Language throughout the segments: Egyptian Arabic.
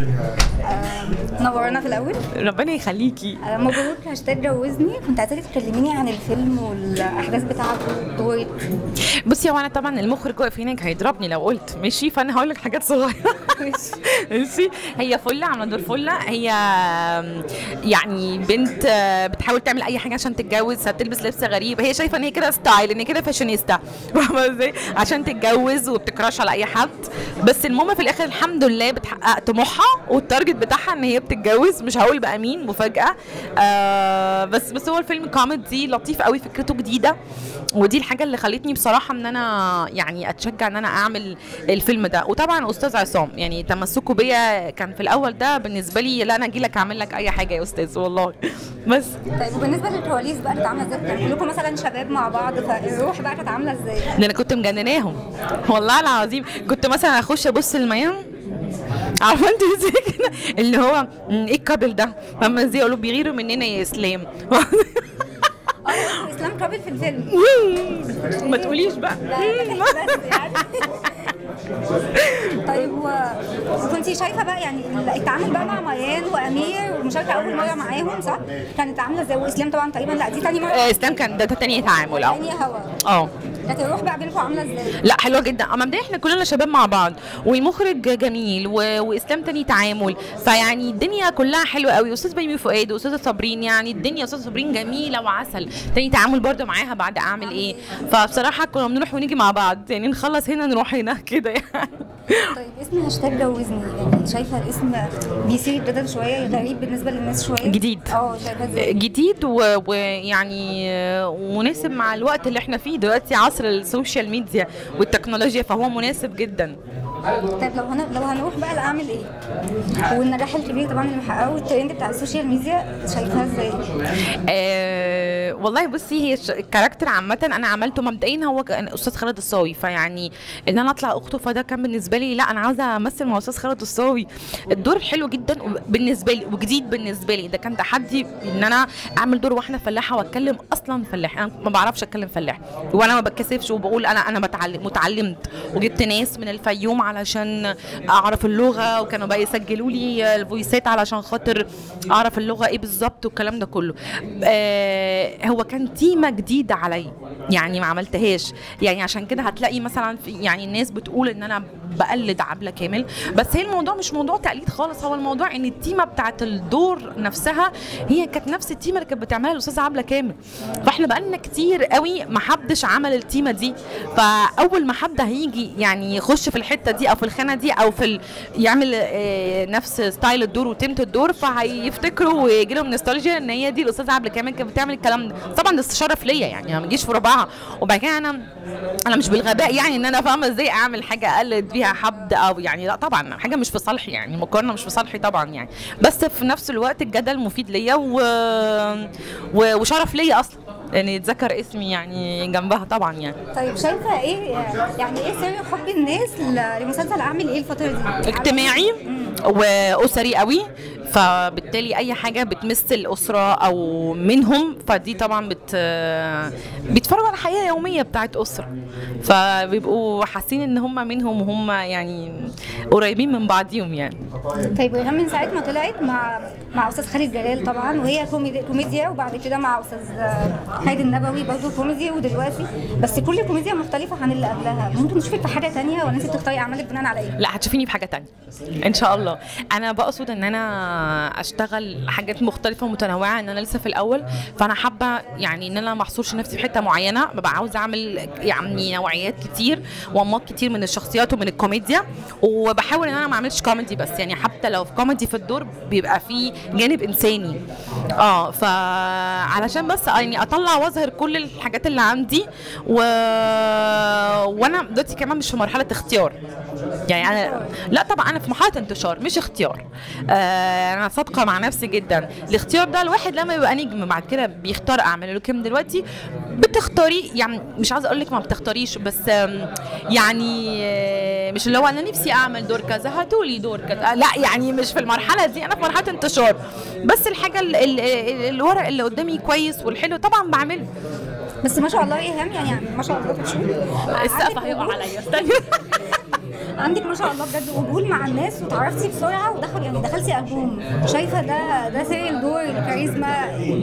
آه، نورنا في الاول ربنا يخليكي آه، مبروك هاشتاج جوزني كنت عايزاكي تكلميني عن الفيلم والاحداث بتاعته دورك بصي هو انا طبعا المخرج واقف هناك هيضربني لو قلت ماشي فانا هقول لك حاجات صغيره ماشي هي فله عامله دور فله هي يعني بنت آه، بتحاول تعمل اي حاجه عشان تتجوز هتلبس لبس غريب هي شايفه ان هي كده ستايل ان هي كده فاشونيستا فاهمه ازاي عشان تتجوز وبتكراش على اي حد بس المهم في الاخر الحمد لله بتحقق طموحها والتارجت بتاعها ان هي بتتجوز مش هقول بقى مين مفاجاه آه بس بس هو الفيلم كوميدي لطيف قوي فكرته جديده ودي الحاجه اللي خلتني بصراحه ان انا يعني اتشجع ان انا اعمل الفيلم ده وطبعا استاذ عصام يعني تمسكه بيا كان في الاول ده بالنسبه لي لا انا اجي لك اعمل لك اي حاجه يا استاذ والله بس طيب وبالنسبه للكواليس بقى كانت عامله ازاي؟ كان كلكم مثلا شباب مع بعض فالروح بقى كانت عامله ازاي؟ ده انا كنت مجنناهم والله العظيم كنت مثلا اخش ابص الميام عارفه انت ازاي كده اللي هو "مم، ايه الكابل ده فاهمه ازاي يقولوا بيغيروا مننا يا اسلام اه اسمه اسلام كابل في الفيلم ما تقوليش بقى لا بس يعني طيب وكنتي شايفه بقى يعني التعامل بقى مع ميان وامير والمشاركه اول مره معاهم صح؟ كانت عامله ازاي واسلام طبعا تقريبا لا دي تاني مره آه، اسلام كان ده تاني تعامل اه تاني هوا اه كانت الروح بقى بينكم عامله ازاي؟ لا حلوه جدا اما مبدئيا احنا كلنا شباب مع بعض والمخرج جميل و... واسلام تاني تعامل فيعني الدنيا كلها حلوه قوي استاذ بيومي فؤاد واستاذه صابرين يعني الدنيا استاذه صابرين جميله وعسل تاني تعامل برضه معاها بعد اعمل ايه فبصراحه كنا بنروح ونيجي مع بعض يعني نخلص هنا نروح هنا كده يعني طيب اسم هاشتاج جوزني يعني شايفه الاسم بيثير الجدل شويه غريب بالنسبه للناس شويه جديد. اه شايفه ازاي؟ جديد و- ويعني مناسب مع الوقت اللي احنا فيه دلوقتي عصر السوشيال ميديا والتكنولوجيا فهو مناسب جدا طيب لو هن... لو هنروح بقى لاعمل ايه؟ والنجاح الكبير طبعا اللي محققه والترند بتاع السوشيال ميديا شايفاها ازاي؟ آه والله بصي هي ش- الكاركتر عامة أنا عملته مبدئيا هو كان أستاذ خالد الصاوي فيعني إن أنا أطلع أخته فده كان بالنسبة لي لا أنا عاوزة أمثل مع أستاذ خالد الصاوي الدور حلو جدا بالنسبة لي وجديد بالنسبة لي ده كان تحدي إن أنا أعمل دور واحدة فلاحة وأتكلم أصلا فلاح أنا ما بعرفش أتكلم فلاح وأنا ما بتكسفش وبقول أنا أنا بتعلم متعلمت وجبت ناس من الفيوم علشان أعرف اللغة وكانوا بقى يسجلوا لي الفويسات علشان خاطر أعرف اللغة إيه بالظبط والكلام ده كله آه هو كان تيمة جديدة عليا يعني ما عملتهاش يعني عشان كده هتلاقي مثلا في يعني الناس بتقول ان انا بقلد عبله كامل بس هي الموضوع مش موضوع تقليد خالص هو الموضوع ان التيمه بتاعت الدور نفسها هي كانت نفس التيمه اللي كانت بتعملها الاستاذه عبله كامل فاحنا بقالنا كتير قوي ما حدش عمل التيمه دي فاول ما حد هيجي يعني يخش في الحته دي او في الخانه دي او في ال... يعمل آه، نفس ستايل الدور وتيمه الدور فهيفتكروا ويجي لهم نوستالجيا ان هي دي الاستاذه عبله كامل كانت بتعمل الكلام ده طبعا ده شرف ليا يعني ما تجيش في ربعها وبعد كده انا انا مش بالغباء يعني ان انا فاهمه ازاي اعمل حاجه اقلد بيها حد او يعني لا طبعا حاجه مش في صالحي يعني مقارنه مش في صالحي طبعا يعني بس في نفس الوقت الجدل مفيد ليا و... و... وشرف ليا اصلا ان يتذكر اسمي يعني جنبها طبعا يعني طيب شايفه ايه يعني ايه سر حب الناس ل- لمسلسل اعمل ايه الفتره دي؟ اجتماعي واسري قوي فبالتالي اي حاجه بتمس الاسره او منهم فدي طبعا بت بيتفرجوا على الحياه اليوميه بتاعت اسره فبيبقوا حاسين ان هم منهم وهم يعني قريبين من بعضيهم يعني طيب ريهام من ساعه ما طلعت مع مع استاذ خالد جلال طبعا وهي كوميدي كوميديا وبعد كده مع استاذ خالد النبوي برضه كوميدي ودلوقتي بس كل كوميديا مختلفه عن اللي قبلها ممكن نشوفك في حاجه تانية ولا انت بتختاري اعمالك بناء على ايه؟ لا هتشوفيني في حاجه تانية ان شاء الله انا بقصد ان انا اشتغل حاجات مختلفه ومتنوعه ان انا لسه في الاول فانا حابه يعني ان انا ما احصرش نفسي في حته معينه ببقى عاوزه اعمل يعني نوعيات كتير وانماط كتير من الشخصيات ومن الكوميديا وبحاول ان انا ما اعملش كوميدي بس يعني حتى لو في كوميدي في الدور بيبقى فيه جانب انساني اه فعلشان بس يعني اطلع واظهر كل الحاجات اللي عندي و... وانا دلوقتي كمان مش في مرحله اختيار يعني انا لا طبعا انا في مرحله انتشار مش اختيار آه انا صادقه مع نفسي جدا الاختيار ده الواحد لما يبقى نجم بعد كده بيختار اعمال لكن دلوقتي بتختاري يعني مش عايزه اقول لك ما بتختاريش بس آم، يعني آه، مش اللي هو انا نفسي اعمل دور كذا هاتولي دور كذا آه، لا يعني مش في المرحله دي انا في مرحله انتشار بس الحاجه ال- ال- ال- الورق اللي قدامي كويس والحلو طبعا بعمله بس ما شاء الله ريهام يعني ما شاء الله بتشوف السقف هيقع عليا استني عندك ما شاء الله بجد قبول مع الناس وتعرفتي بسرعه ودخل يعني دخلتي البوم شايفه ده ده سر الدور الكاريزما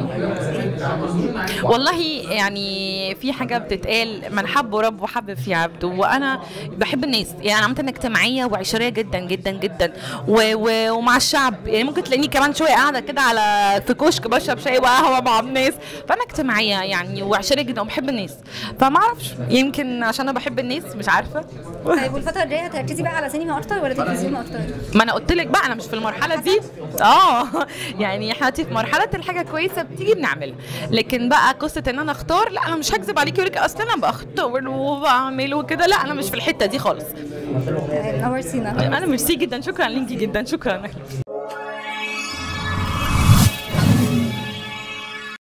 والله يعني في حاجه بتتقال من حب رب وحب في عبده وانا بحب الناس يعني عامه اجتماعيه وعشريه جدا جدا جدا و و ومع الشعب يعني ممكن تلاقيني كمان شويه قاعده كده على في كشك بشرب شاي وقهوه مع الناس فانا اجتماعيه يعني وعشريه جدا وبحب الناس فما اعرفش يمكن عشان انا بحب الناس مش عارفه طيب والفتره الجايه هتركزي بقى على سينما اكتر ولا تلفزيون اكتر؟ ما انا قلت لك بقى انا مش في المرحله دي اه يعني احنا دلوقتي في مرحله الحاجه كويسه بتيجي بنعملها لكن بقى قصه ان انا اختار لا انا مش هكذب عليكي اقول لك اصل انا بختار وبعمل وكده لا انا مش في الحته دي خالص نورتينا انا ميرسي جدا شكرا ليكي جدا شكرا